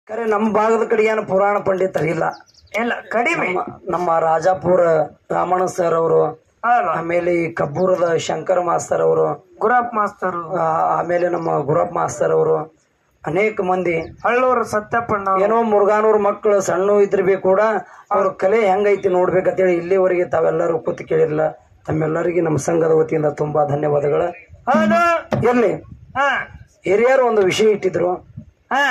ಖರೆ ನಮ್ಮ ಭಾಗದ ಕಡೆ ಏನು ಪುರಾಣ ಪಂಡಿತರಿಲ್ಲ ಇಲ್ಲ ಕಡಿಮೆ ನಮ್ಮ ನಮ್ಮ ರಾಜಾಪುರ ರಾಮಣ್ಣ ಸರ್ ಅವರು ಹೌದು ಆಮೇಲೆ ಈ ಕಬ್ಬೂರದ ಶಂಕರ ಮಾಸ್ತರ್ ಅವರು ಗುರಪ್ಪ ಮಾಸ್ತರು ಆ, ಆಮೇಲೆ ನಮ್ಮ ಗುರಪ್ಪ ಮಾಸ್ತರ್ ಅವರು ಅನೇಕ ಮಂದಿ ಹಳ್ಳೂರು ಸತ್ಯಪ್ಪಣ್ಣ ಏನೋ ಮುರುಗಾನೂರ್ ಮಕ್ಕಳು ಸಣ್ಣ ಇದ್ರ ಬಿ ಕೂಡ ಅವ್ರ ಕಲೆ ಹೆಂಗೈತಿ ನೋಡ್ಬೇಕಂತೇಳಿ ಇಲ್ಲಿವರೆಗೆ ತಾವೆಲ್ಲರೂ ಕೂತು ಕೇಳಿರಲ್ಲ ತಮ್ಮೆಲ್ಲರಿಗೆ ನಮ್ಮ ಸಂಘದ ವತಿಯಿಂದ ತುಂಬಾ ಧನ್ಯವಾದಗಳು ಹೌದು ಎಲ್ಲಿ ಹಾ ಹಿರಿಯರು ಒಂದು ವಿಷಯ ಇಟ್ಟಿದ್ರು ಹಾ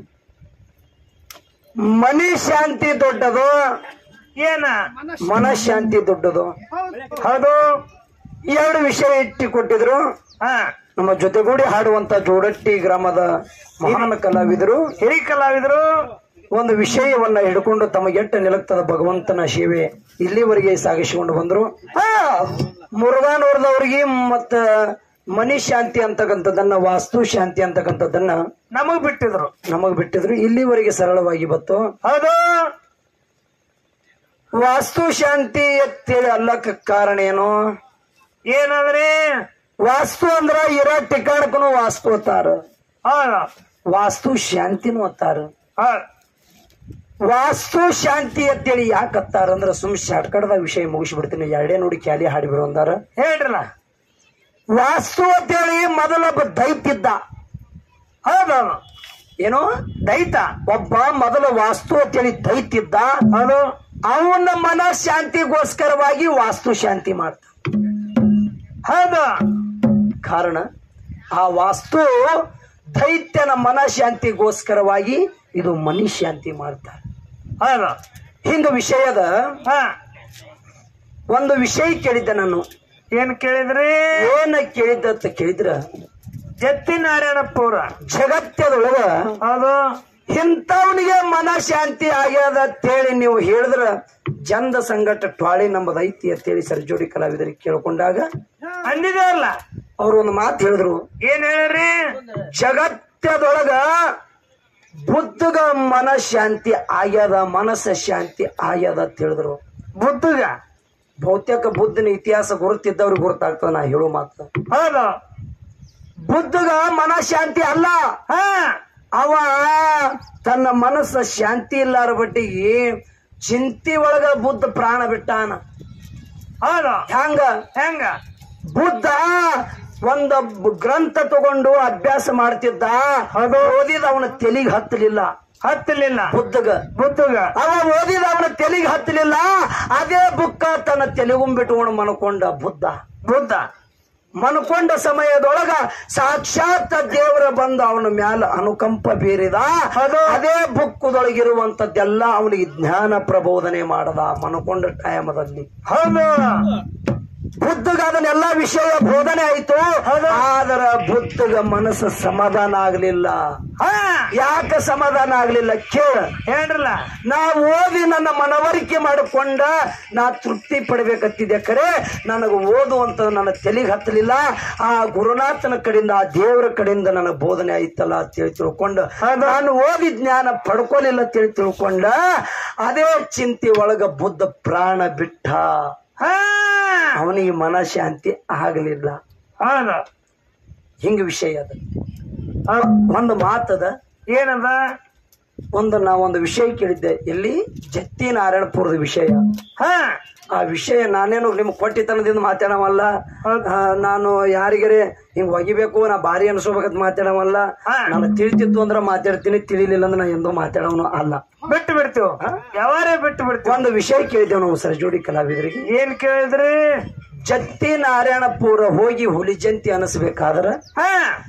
ಮನಿ ಶಾಂತಿ ದೊಡ್ಡದು ಏನ ಮನಃಶಾಂತಿ ದೊಡ್ಡದು ಹೌದು ಎರಡು ವಿಷಯ ಇಟ್ಟಿ ಕೊಟ್ಟಿದ್ರು ಹಾ ನಮ್ಮ ಜೊತೆಗೂಡಿ ಹಾಡುವಂತ ಜೋಡಟ್ಟಿ ಗ್ರಾಮದ ಮಹಾನ್ ಕಲಾವಿದರು ಹಿರಿ ಕಲಾವಿದರು ಒಂದು ವಿಷಯವನ್ನ ಹಿಡ್ಕೊಂಡು ತಮಗೆಟ್ಟ ನಿಲುಕ್ತದ ಭಗವಂತನ ಸೇವೆ ಇಲ್ಲಿವರೆಗೆ ಸಾಗಿಸಿಕೊಂಡು ಬಂದ್ರು ಆ, ಮುರುಘಾನೂರ್ದವ್ರಿಗೆ ಮತ್ತ ಮನಿ ಶಾಂತಿ ಅಂತಕ್ಕಂಥದ್ದನ್ನ ವಾಸ್ತು ಶಾಂತಿ ಅಂತಕ್ಕಂಥದ್ದನ್ನ ನಮಗ್ ಬಿಟ್ಟಿದ್ರು ನಮಗ್ ಬಿಟ್ಟಿದ್ರು ಇಲ್ಲಿವರೆಗೆ ಸರಳವಾಗಿ ಬತ್ತು ಹೌದು ವಾಸ್ತು ಶಾಂತಿ ಅಂತೇಳಿ ಅಲ್ಲಕ್ಕ ಕಾರಣ ಏನು ಏನಂದ್ರಿ ವಾಸ್ತು ಅಂದ್ರ ಇರೋ ಟಿಕಾಣಕ್ಕೂ ವಾಸ್ತು ಅತ್ತಾರ ಹೌದು ವಾಸ್ತು ಶಾಂತಿನೂ ಅತ್ತಾರ ಹೌದು ವಾಸ್ತು ಶಾಂತಿ ಅಂತೇಳಿ ಯಾಕೆ ಅತ್ತಾರ ಅಂದ್ರ ಸುಮ್ ಶಾರ್ಟ್ಕಟ್ದಾಗ ವಿಷಯ ಮುಗಿಸ್ಬಿಡ್ತೀನಿ ಎರಡೇ ನೋಡಿ ಕ್ಯಾಲಿ ಹಾಡಿಬಿಡು ಅಂದಾರ ಹೇಳ್ರಲ್ಲ ವಾಸ್ತು ಅಂತೇಳಿ ಮೊದಲೊಬ್ಬ ದೈತ್ಯಿದ್ದ ಹೌದೌದು ಏನೋ ದೈತ ಒಬ್ಬ ಮೊದಲ ವಾಸ್ತು ಅಂತೇಳಿ ದೈತ್ಯಿದ್ದ ಹೌದು ಅವನ ಮನ ಶಾಂತಿಗೋಸ್ಕರವಾಗಿ ವಾಸ್ತು ಶಾಂತಿ ಮಾಡ್ತ ಹೌದು ಕಾರಣ ಆ ವಾಸ್ತು ದೈತ್ಯನ ಮನ ಶಾಂತಿಗೋಸ್ಕರವಾಗಿ ಇದು ಮನಿ ಶಾಂತಿ ಮಾಡ್ತಾರೆ ಹೌದು ಹಿಂಗ ವಿಷಯದ ಹಾ ಒಂದು ವಿಷಯ ಕೇಳಿದ್ದೆ ನಾನು ಏನ್ ಕೇಳಿದ್ರಿ ಏನ ಕೇಳಿದ್ದ ಅಂತ ಕೇಳಿದ್ರ ಜತ್ತಿ ನಾರಾಯಣಪುರ ಜಗತ್ತದೊಳಗ ಹೌದು ಇಂಥವನಿಗೆ ಮನ ಶಾಂತಿ ಆಗ್ಯದ ಅಂತೇಳಿ ನೀವು ಹೇಳಿದ್ರ ಜಂದ ಸಂಗಟ ಟ್ವಾಳಿ ನಮ್ಮದ ಐತಿ ಅಂತೇಳಿ ಸರ್ಜೋಡಿ ಕಲಾವಿದರಿಗೆ ಕೇಳ್ಕೊಂಡಾಗ ಅಂದಿದೆ ಅಲ್ಲ ಅವ್ರು ಒಂದು ಮಾತು ಹೇಳಿದ್ರು ಏನ್ ಹೇಳಿರಿ ಜಗತ್ತದೊಳಗ ಬುದ್ಧಗ ಮನ ಶಾಂತಿ ಆಗ್ಯದ ಮನಸ್ಸ ಶಾಂತಿ ಆಗ್ಯದ ಅಂತ ಹೇಳಿದ್ರು ಬುದ್ಧಗ ಬಹುತೇಕ ಬುದ್ಧನ ಇತಿಹಾಸ ಗುರುತಿದ್ದವ್ರಿಗೆ ಗುರುತಾಗ್ತದ ನಾ ಹೇಳೋ ಮಾತು ಹೌದು ಬುದ್ಧಗ ಮನ ಶಾಂತಿ ಅಲ್ಲ ಹಾ ಅವ ತನ್ನ ಮನಸ್ಸ ಶಾಂತಿ ಇಲ್ಲಾರ ಬಟ್ಟಿಗೆ ಚಿಂತಿ ಒಳಗ ಬುದ್ಧ ಪ್ರಾಣ ಬಿಟ್ಟಾನ ಹೌದು ಹ್ಯಾಂಗ ಹೆಂಗ ಬುದ್ಧ ಒಂದ ಬ- ಗ್ರಂಥ ತಗೊಂಡು ಅಭ್ಯಾಸ ಮಾಡ್ತಿದ್ದ ಅದು ಓದಿದ ಅವನ ತೆಲಿಗೆ ಹತ್ತಲಿಲ್ಲ ಹತ್ತಲಿಲ್ಲ ಬುದ್ಧಗ ಬುದ್ಧಗ ಅವ ಓದಿದ ಅವನ ತೆಲಿಗೆ ಹತ್ತಲಿಲ್ಲ ಅದೇ ಬುಕ್ಕ ತನ್ನ ತೆಲಿಗುಂಬಿಟ್ಕೊಂಡು ಮನ್ಕೊಂಡ ಬುದ್ಧ ಬುದ್ಧ ಮನ್ಕೊಂಡ ಸಮಯದೊಳಗ ಸಾಕ್ಷಾತ್ ದೇವರ ಬಂದು ಅವನ ಮ್ಯಾಲ ಅನುಕಂಪ ಬೀರಿದ ಅದೇ ಬುಕ್ಕದೊಳಗಿರುವಂತದ್ದೆಲ್ಲ ಅವನಿಗೆ ಜ್ಞಾನ ಪ್ರಬೋಧನೆ ಮಾಡದ ಮನ್ಕೊಂಡ ಟೈಮದಲ್ಲಿ ಹೌದು ಬುದ್ಧಗ ಅದನ್ನೆಲ್ಲ ವಿಷಯ ಬೋಧನೆ ಆಯ್ತು ಆದರ ಬುದ್ಧಗ ಮನಸ್ಸು ಸಮಾಧಾನ ಆಗ್ಲಿಲ್ಲ ಹಾ ಯಾಕೆ ಸಮಾಧಾನ ಆಗ್ಲಿಲ್ಲ ಕೇಳ ಹೇಳ್ರಲ್ಲ ನಾ ಓದಿ ನನ್ನ ಮನವರಿಕೆ ಮಾಡಿಕೊಂಡ ನಾ ತೃಪ್ತಿ ಪಡ್ಬೇಕತ್ತಿದ್ದೆ ಕರೆ ನನಗೆ ಓದುವಂತ ನನ್ನ ತೆಲಿಗೆ ಹತ್ತಲಿಲ್ಲ ಆ ಗುರುನಾಥನ ಕಡೆಯಿಂದ ಆ ದೇವರ ಕಡೆಯಿಂದ ನನ್ನ ಬೋಧನೆ ಆಯ್ತಲ್ಲ ಅಂತೇಳಿ ತಿಳ್ಕೊಂಡು ನಾನು ಓದಿ ಜ್ಞಾನ ಪಡ್ಕೊಲಿಲ್ಲ ಅಂತೇಳಿ ತಿಳ್ಕೊಂಡ ಅದೇ ಚಿಂತೆ ಒಳಗ ಬುದ್ಧ ಪ್ರಾಣ ಬಿಟ್ಟ ಹಾ ಅವನಿಗೆ ಮನಃಶಾಂತಿ ಆಗಲಿಲ್ಲ ಹೌದು ಹಿಂಗ ವಿಷಯ ಅದ ಹೌದು. ಒಂದು ಮಾತದ ಏನದ ಒಂದು ನಾ ಒಂದು ವಿಷಯ ಕೇಳಿದ್ದೆ ಎಲ್ಲಿ ಜತ್ತಿ ನಾರಾಯಣಪುರದ ವಿಷಯ ಹಾ ಆ ವಿಷಯ ನಾನೇನು ನಿಮ್ಗೆ ಕೊಟ್ಟಿತನದಿಂದ ಮಾತಾಡವಲ್ಲ ಆ, ನಾನು ಯಾರಿಗರೆ ಹಿಂಗ್ ಒಗಿಬೇಕು ನಾ ಭಾರಿ ಅನ್ಸೋಬೇಕಂತ ಮಾತಾಡವಲ್ಲ ಹಾ. ನಾನು ತಿಳಿತಿತ್ತು ಅಂದ್ರೆ ಮಾತಾಡ್ತೀನಿ ತಿಳಿಲಿಲ್ಲ ಅಂದ್ರೆ ನಾ ಎಂದೂ ಮಾತಾಡವನು ಅಲ್ಲ ಬಿಟ್ಟು ಬಿಡ್ತೀವಿ ಯಾವಾರೇ ಬಿಟ್ಟು ಬಿಡ್ತೀವಿ ಒಂದು ವಿಷಯ ಕೇಳಿದ್ದೇವೆ ನಾವು ಸರ್ಜೋಡಿ ಕಲಾವಿದರಿಗೆ ಏನ್ ಕೇಳಿದ್ರಿ ಜತ್ತಿ ನಾರಾಯಣಪುರ ಹೋಗಿ ಹುಲಿ ಜಂತಿ ಅನಿಸ್ಬೇಕಾದ್ರ ಹಾ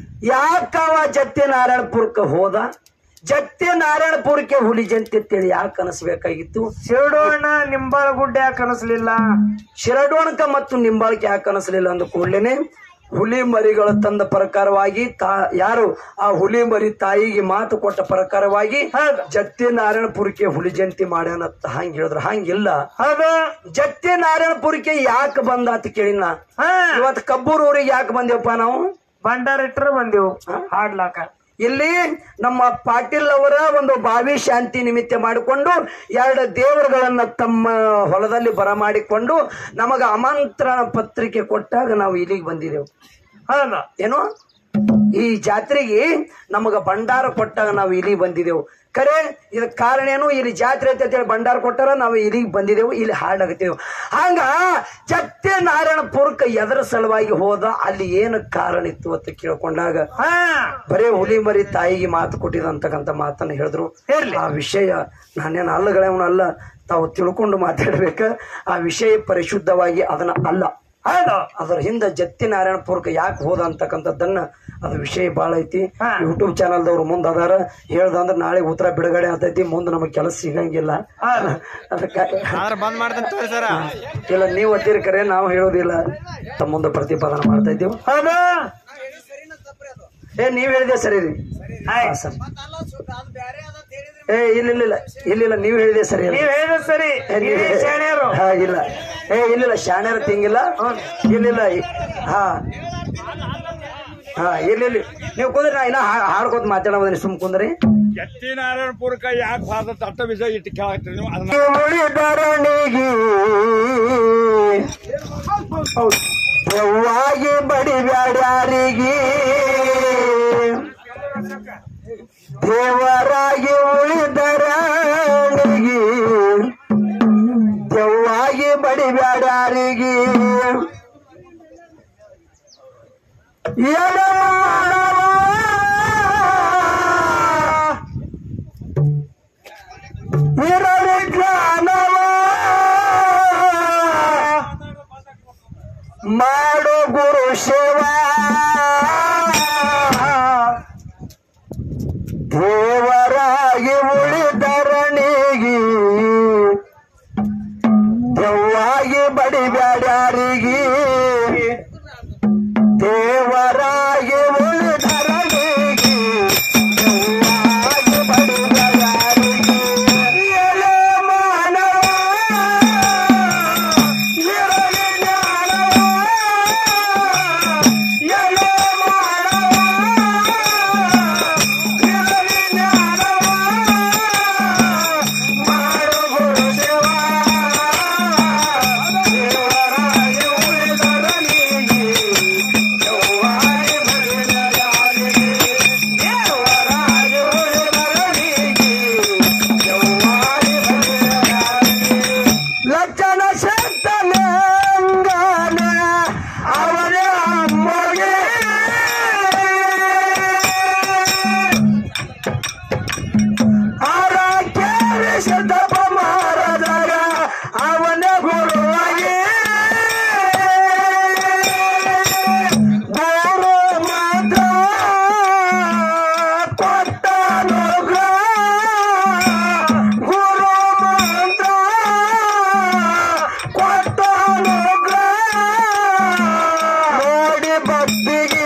ಯಾಕವ ಜತ್ತಿ ನಾರಾಯಣಪುರಕ್ಕೆ ಹೋದ ಜತ್ತಿ ನಾರಾಯಣಪುರಕ್ಕೆ ಹುಲಿ ಜಂತಿ ಅಂತೇಳಿ ಯಾಕೆ ಅನಿಸ್ಬೇಕಾಗಿತ್ತು ಶಿರಡೋಣ ನಿಂಬಾಳ ಗುಡ್ಡ ಯಾಕೆ ಅನಿಸ್ಲಿಲ್ಲ ಶಿರಡೋಣಕ ಮತ್ತು ನಿಂಬಾಳಿಕೆ ಯಾಕೆ ಅನಿಸ್ಲಿಲ್ಲ ಅಂದ ಕೂಡಲೇನೆ ಹುಲಿ ಮರಿಗಳ ತಂದ ಪ್ರಕಾರವಾಗಿ ತಾ ಯಾರು ಆ ಹುಲಿ ಮರಿ ತಾಯಿಗೆ ಮಾತು ಕೊಟ್ಟ ಪ್ರಕಾರವಾಗಿ ಜತ್ತಿ ನಾರಾಯಣಪುರಕ್ಕೆ ಹುಲಿ ಜಂತಿ ಮಾಡ್ಯಾನತ್ತ ಹಂಗ ಹೇಳಿದ್ರ ಹಂಗಿಲ್ಲ ಹೌದು ಜತ್ತಿ ನಾರಾಯಣಪುರಕ್ಕೆ ಯಾಕೆ ಬಂದ ಅಂತ ಕೇಳಿನ ಹಾ ಇವತ್ತು ಕಬ್ಬೂರ್ ಊರಿಗೆ ಯಾಕೆ ಬಂದೇವಪ್ಪ ನಾವು ಭಂಡಾರ ಇಟ್ರ ಬಂದೆವು ಹಾಡ್ಲಾಕ ಇಲ್ಲಿ ನಮ್ಮ ಪಾಟೀಲ್ ಅವರ ಒಂದು ಬಾವಿ ಶಾಂತಿ ನಿಮಿತ್ತ ಮಾಡಿಕೊಂಡು ಎರಡು ದೇವರುಗಳನ್ನ ತಮ್ಮ ಹೊಲದಲ್ಲಿ ಬರಮಾಡಿಕೊಂಡು ನಮಗ ಆಮಂತ್ರಣ ಪತ್ರಿಕೆ ಕೊಟ್ಟಾಗ ನಾವು ಇಲ್ಲಿಗೆ ಬಂದಿದ್ದೆವು ಹೌದು ಏನು ಈ ಜಾತ್ರೆಗೆ ನಮಗ ಭಂಡಾರ ಕೊಟ್ಟಾಗ ನಾವು ಇಲ್ಲಿ ಬಂದಿದ್ದೆವು ಖರೆ ಇದಕ್ಕೆ ಕಾರಣ ಏನು ಇಲ್ಲಿ ಜಾತ್ರೆ ಐತೆ ಅಂತೇಳಿ ಭಂಡಾರ ಕೊಟ್ಟಾರ ನಾವು ಇಲ್ಲಿಗೆ ಬಂದಿದ್ದೆವು ಇಲ್ಲಿ ಹಾಡಾಗತ್ತೇವು ಹಂಗ ಜತ್ತೆ ನಾರಾಯಣಪುರಕ್ಕೆ ಎದರ ಸಲುವಾಗಿ ಹೋದ ಅಲ್ಲಿ ಏನು ಕಾರಣ ಇತ್ತು ಅಂತ ಕೇಳ್ಕೊಂಡಾಗ ಹಾ ಬರೇ ಹುಲಿ ಮರಿ ತಾಯಿಗೆ ಮಾತು ಕೊಟ್ಟಿದಂತಕ್ಕಂಥ ಮಾತನ್ನ ಹೇಳಿದ್ರು ಇರ್ಲಿ. ಆ ವಿಷಯ ನಾನೇನು ಅಲ್ಲಗಳವನಲ್ಲ ತಾವು ತಿಳ್ಕೊಂಡು ಮಾತಾಡ್ಬೇಕ ಆ ವಿಷಯ ಪರಿಶುದ್ಧವಾಗಿ ಅದನ್ನ ಅಲ್ಲ ಹೌದು ಅದರ ಹಿಂದೆ ಜತ್ತಿ ನಾರಾಯಣಪುರಕ್ಕೆ ಯಾಕೆ ಹೋದ ಅಂತಕ್ಕಂಥದ್ದನ್ನ ಅದ್ರ ವಿಷಯ ಭಾಳ ಐತಿ ಹಾ. ಯೂಟ್ಯೂಬ್ ಚಾನಲ್ದವ್ರು ಮುಂದೆ ಅದಾರ ಹೇಳ್ದಂದ್ರೆ ನಾಳೆ ಉತ್ತರ ಬಿಡುಗಡೆ ಆಗ್ತೈತಿ ಮುಂದೆ ನಮಗೆ ಕೆಲಸ ಸಿಗಂಗಿಲ್ಲ ಹೌದು. ಅದಕ್ಕೆ ಆದ್ರೆ ಬಂದ್ ಮಾಡ್ದಂತ ಸರ ಇಲ್ಲ ನೀವು ಒತ್ತಿರ ಕರೆ ನಾವು ಹೇಳೋದಿಲ್ಲ ತಮ್ಮ ಮುಂದೆ ಪ್ರತಿಪಾದನೆ ಮಾಡ್ತಾ ಇದ್ದೀವಿ ಹೌದು ಏ ನೀವ್ ಹೇಳಿದೆ ಸರಿ ರೀ ಆಯ್ತ್. ಹಾ, ಸರ್ ಏ ಇಲ್ಲ ಇಲ್ಲ ಇಲ್ಲ ಇಲ್ಲ ಇಲ್ಲ ನೀವು ಹೇಳಿದೆ ಸರಿ ಅಲ್ಲ. ನೀವ್ ಹೇಳಿದ ಸರಿ ಏ, ನೀವ್ ನೀವೇ ಶಾಣ್ಯರು ಹಾ ಇಲ್ಲ ಏ ಇಲ್ಲಿಲ್ಲ ಶಾಣ್ಯರ ತಿಂಗಿಲ್ಲ ಇಲ್ಲಿಲ್ಲ ಹಾ ಹಾ ಇಲ್ಲ ಇಲ್ಲಿ ನೀವು ಕುಂದ್ರಿ ನಾ ಇನ್ನ ಹಾ- ಹಾಡ್ಕೋತ ಮಾತಾಡೋದ್ರಿ ಸುಮ್ ಕುಂದ್ರಿ ಎತ್ತಿ ನಾರಾಯಣಪುರಕ್ಕ ಯಾಕೆ ಹೋದ ತಟ್ಟ ವಿಷಯ ಇಟ್ಟು ಕೇಳತ್ತೀರಿ ನೀವು ಅದನ್ನ ಉಳಿದರಣಿಗೆ ಯವ್ವಾಗಿ ಬಡಿಬ್ಯಾಡ್ಯಾರಿಗೆ ದೇವರಾಗಿ ಉಳಿದರಣಿಗೆ ದೆವ್ವಾಗಿ ಬಡಿಬ್ಯಾಡ್ಯಾರಿಗೆ ಇರಲಿ ಜ್ಞಾನವ ಮಾಡು ಗುರು ಸೇವಾ ದೇವರಾಗಿ ಉಳಿದರಣಿಗಿ ದೆವ್ವಾಗಿ ಬಡಿಬ್ಯಾಡ್ಯಾರಿಗಿ ದೇವರಾಗಿ ಉಳಿದರಣಿಗಿ ದೆವ್ವಾಗಿ ಬಡಿಬ್ಯಾಡ್ಯಾರಿಗಿ ಎಲೆ ಮಾನವ ಇರಲಿ ಜ್ಞಾನವ ಎಲೆ ಮಾನವ ಇರಲಿ ಜ್ಞಾನವ ಮಾಡು ಗುರು ಸೇವಾ ದೇವರಾಗಿ ಉಳಿದರನಿಗೆ ಯವ್ವಾಗಿ ಬಡಿದಯಾರಿಗೆ ದೇವರಾಗಿ ಉಳಿದರನಿಗೆ ಯವ್ವಾಗಿ ಬಡಿದಯಾರಿಗೆ ಲಕ್ಷಣ ಶಕ್ತನಂಗಾನ ಅವನ ಅಮ್ಮಗೆ ಆರ ಕೇಳಿಸಿದಪ್ಪ ಮಾರದಾಗ ಅವನ ಗುರುವಾಗಿ ಗುರು ಮಾತ್ರ ಕೊಟ್ಟನುಗ್ರಹ ಗುರು ಮಂತ್ರ ಕೊಟ್ಟನುಗ್ರಹ ನೋಡಿ ಭಕ್ತಿಗೆ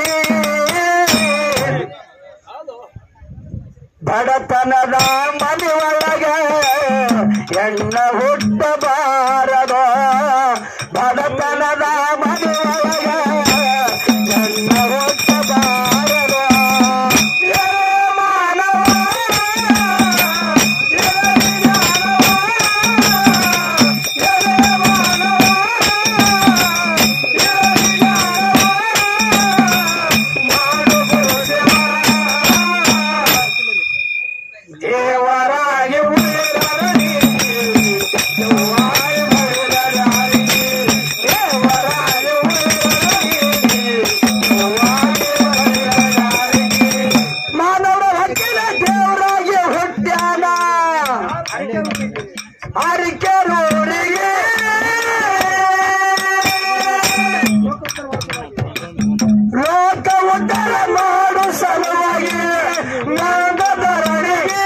ಬಡತನದ ಮನೆ ಒಳಗೆ ಎಣ್ಣ ಹುಟ್ಟಬಾರದು ಬಡತನದ ಮನೆ ಒಳಗೆ ಎಣ್ಣ ಹುಟ್ಟಬಾರದು ಏ ಮಾನವ, ಏ ಜ್ಞಾನವ, ಏ ಮಾನವ, ಏ ಜ್ಞಾನವ, ಮಾಡು ಗುರು ಸೇವಾ. ದೇವರಾಗಿ ಉಳಿದರನಿಗೆ ಯವ್ವಾಗಿ ಬಡಿದಯಾರಿಗೆ ದೇವರಾಗಿ ಉಳಿದರನಿಗೆ ಯವ್ವಾಗಿ ಬಡಿದಯಾರಿಗೆ ಮಾನವರ ಹಕ್ಕಿನ ದೇವರಾಗಿ ಹುಟ್ಟ್ಯಾನ ಅರಿಕೆರೂರಿಗೆ ಲೋಕ ಉದ್ಧಾರ ಮಾಡು ಸಲುವಾಗಿ ನಾಗಧರಣಿಗೆ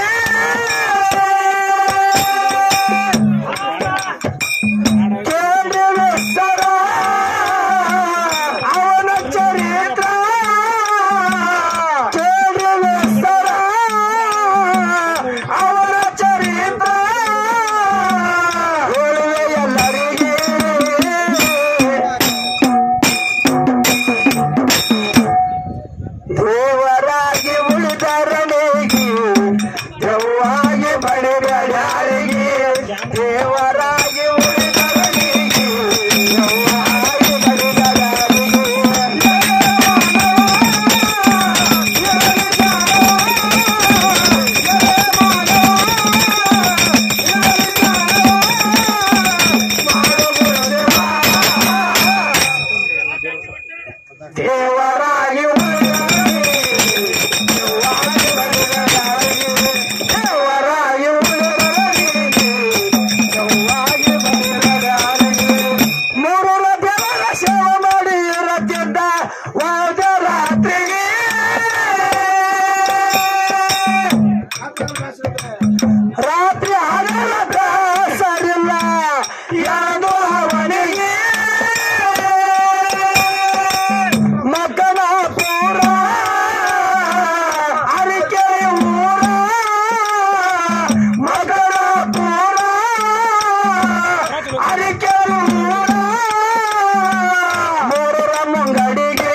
ಕೇಳಿಸ್ತರ ಅವನ ಚರಿತ್ರ ಕೇಳಿಸ್ತರ ಅವನ ಚರಿತ್ರ ಉಳಿವೆ ಎಲ್ಲರಿಗೆ ದೇವರಾಗಿ ಉಳಿದರನಿಗೆ ದೆವ್ವಾಗಿ ಬಡಿಬೇಡ್ಯಾರಿಗೆ ದೇವರಾಗಿ ಉಳಿದರನಿಗೆ ದೆವ್ವಾಗಿ ಬಡಿಬೇಡ್ಯಾರಿಗೆ ಮಾನವ ರಾತ್ರಿ ಹಗಲದ ಸರಿಲ್ಲ ಯಾವುದು ಅವನಿಗೆ ಮಗನ ಪೂರ ಅರಿಕೆ ಊರ ಮಗನ ಪೂರ ಅರಿಕೆ ಊರ ಮೂರರ ಮುಂಗಡಿಗೆ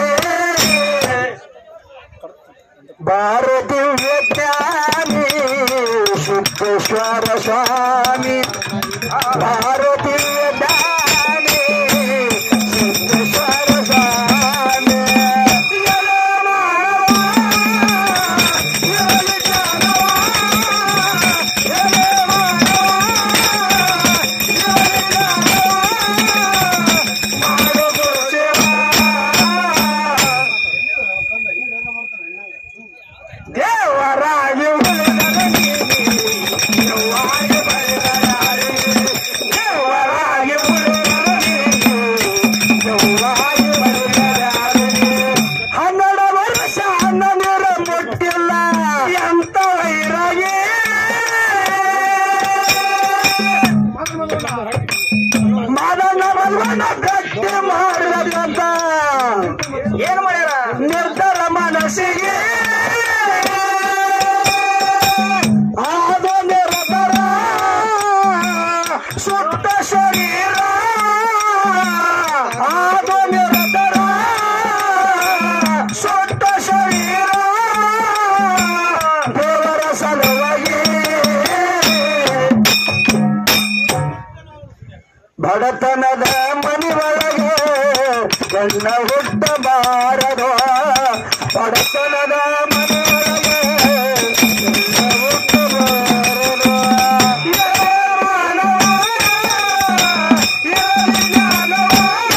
ಭಾರತಿ ವಿಜ್ಞಾನಿ ಸಿದ್ದೇಶ್ವರ ಸ್ವಾಮಿ ಭಾರತಿ ವಿಜ್ಞಾನಿ ಸಿದ್ದೇಶ್ವರ ಸ್ವಾಮಿ ದೇವರಾಗಿ ದೇವರಾಗಿ ಹನ್ನೆರಡು ವರ್ಷ ಅನ್ನ ನೀರು ಮುಟ್ಟಿಲ್ಲ ಎಂತ ವೈರಾಗಿ ಮದನ ಮಲ್ವನ ಗಟ್ಟಿ ಮಾಡಿದಂತ ಏನ್ ಮಾಡ್ಯಾರ ನಿರ್ಧಾರ ಮನಸ್ಸಿಗೆ ಆದ ನಿರ್ಧಾರ ಸುತ್ತ ಶರೀರ ಆದ ನಿರ್ಧಾರ ಸುತ್ತ ಶರೀರ ದೇವರ ಸಲುವಾಗಿ ಬಡತನದ ಮನಿ ಒಳಗೆ ಗಣ್ಣ ಹುಟ್ಟಬಾರದು ಬಡತನದ ಮನಿ ಒಳಗೆ ಗಂಡ ಹುಟ್ಟಬಾರದು. ಏ ಮಾನವ, ಏ ಜ್ಞಾನವ,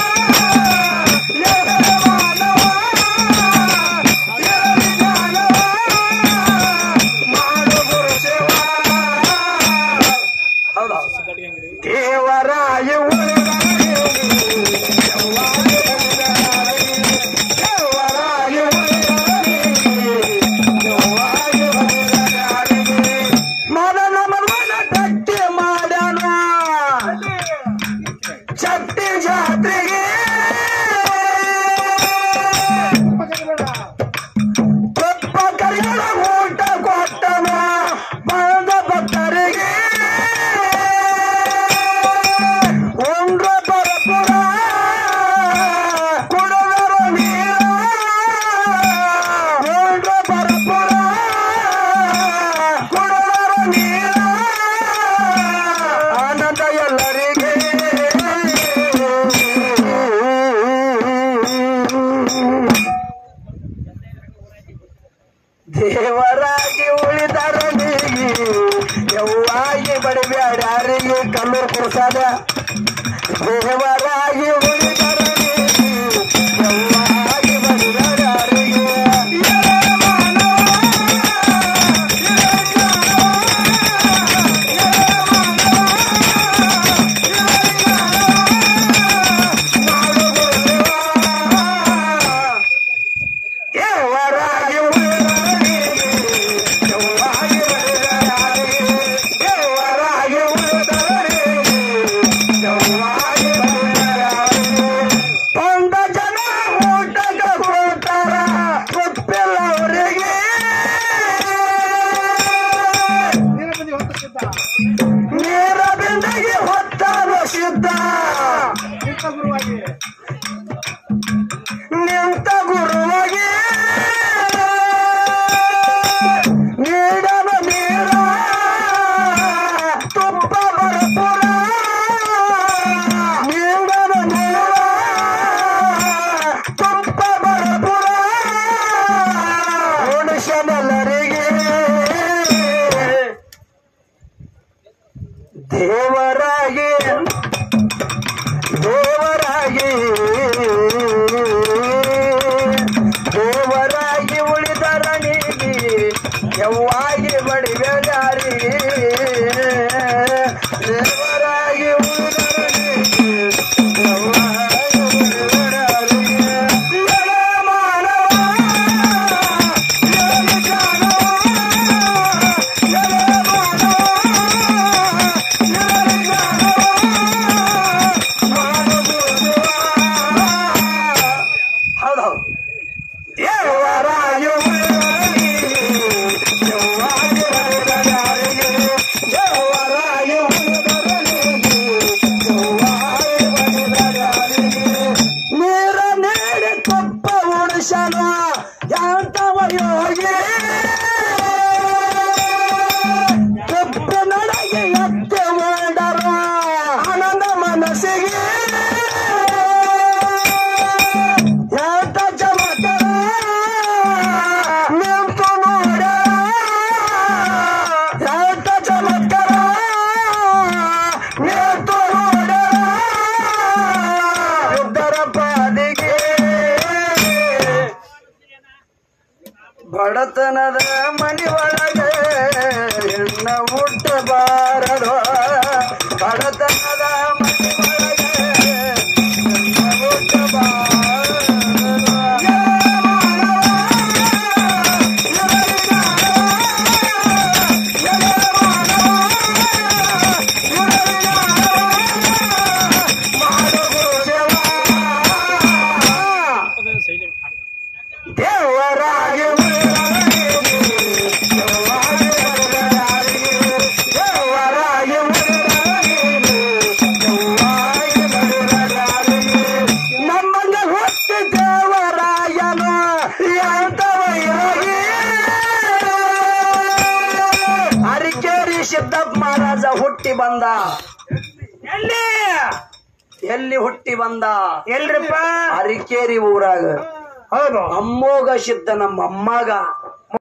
ಏ ಮಾನವ, ಏ ಜ್ಞಾನವ, ಮಾಡು ಗುರು ಸೇವಾ. ಹೌದಾ ದೇವರಾಯ ಮದನ ಮಗನ ಗಟ್ಟಿ ಮಾಡ್ಯಾನ ಚಟ್ಟಿ ಜಾತ್ರೆಗೆ ತುಪ್ಪ ಕರಿಯಳ ಊಟ ಕೊಟ್ಟನ ಬಂದ ಭಕ್ತರಿಗೆ ಉಂಡ್ರ ಪರಪುರ ಕುಡದರು ನೀರ ಉಂಡ್ರ ಪರಪುರ ಕುಡದರು ನೀರ ಆನಂದ ಎಲ್ಲರಿಗೆ ದೇವರಾಗಿ ಉಳಿದರ ನೀಗಿ ಯವ್ವಾಗಿ ಬಡಬ್ಯಾಡ್ಯಾರಿಗೆ ಕಲ್ಲೂರು ಪ್ರಸಾದ ದೇವರಾಗಿ ಉಳಿದರ ನೀಗಿ ಯವ್ವಾಗಿ ಬಡಬ್ಯಾಡ್ಯಾರಿಗೆ ಏ ಮಾನವ, ಏ ಜ್ಞಾನವ, ಏ ಮಾನವ, ಏ ಜ್ಞಾನವ, ಮಾಡು ಗುರುದೇವ. ದೇವರಾಗಿ ಉಳಿದವನಿಗೆ, ಯವ್ವಾಗಿ ಬಡಿದವನಿಗೆ, ದೇವರಾಗಿ ಉಳಿದವನಿಗೆ, ಯವ್ವಾಗಿ ಬಡಿದವನಿಗೆ. ಬಂದ ಜನ ಊಟಕ್ಕೆ ಕೊಡ್ತಾರ ಗೊತ್ತಿಲ್ಲ ಅವರಿಗೆ ನೀರ ಬಿಂದಿಗೆ ಹೊತ್ತಾದ ಸಿದ್ಧ ನಿಂತ ಗುರುವಾಗಿ ನೀಡನ ನೀರ ತುಪ್ಪ ಬರಪುರ ನೀಡನ ನೀರ ತುಪ್ಪ ಬರಪುರ ಉಣಿಸನೆಲ್ಲರಿಗೆ ದೇವರಾಗಿ ದೇವರಾಗಿ ದೇವರಾಗಿ ಉಳಿದರ ನೀಗಿ ಯವ್ವಾಗಿ ಬಡಿಬೇಡಾರಿಗೆ ದೇವರಾಗಿ ಉಳಿದರ ನೀಗಿ ಯವ್ವಾಗಿ ಬಡಿಬೇಡಾರಿಗೆ. ಎಲೆ ಮಾನವ, ಎಲೆ ಜಾನವ, ಎಲೆ ಎಂತ ಚಮತ್ಕಾರ ಎತ್ತು ನೋಡರ ಉದ್ದರ ಪಾದಿಗೆ ಬಡತನದ ಮನಿ ಒಳಗೆ ಹೆಣ್ಣ ಹುಟ್ಟಬಾರದು ಬಡತನದ ಮನಿ ಒಳಗೆ ಹೆಣ್ಣ ಹುಟ್ಟಬಾರದು ದೇವರಾಗಿ ದೇವರಾಗಿ ನಮ್ಮನ್ನ ಹುಟ್ಟಿ ದೇವರಾಯನು ಎಂತ ವೈರಾಗಿ ಅರಿಕೇರಿ ಸಿದ್ದಪ್ಪ ಮಹಾರಾಜ ಹುಟ್ಟಿ ಬಂದ ಎಲ್ಲಿ ಎಲ್ಲಿ ಹುಟ್ಟಿ ಬಂದ ಎಲ್ರಿಪ್ಪ ಅರಿಕೇರಿ ಊರಾಗ ಹೌದು ಅಮ್ಮೋಗ ಸಿದ್ಧ ನಮ್ಮ ಅಮ್ಮಗ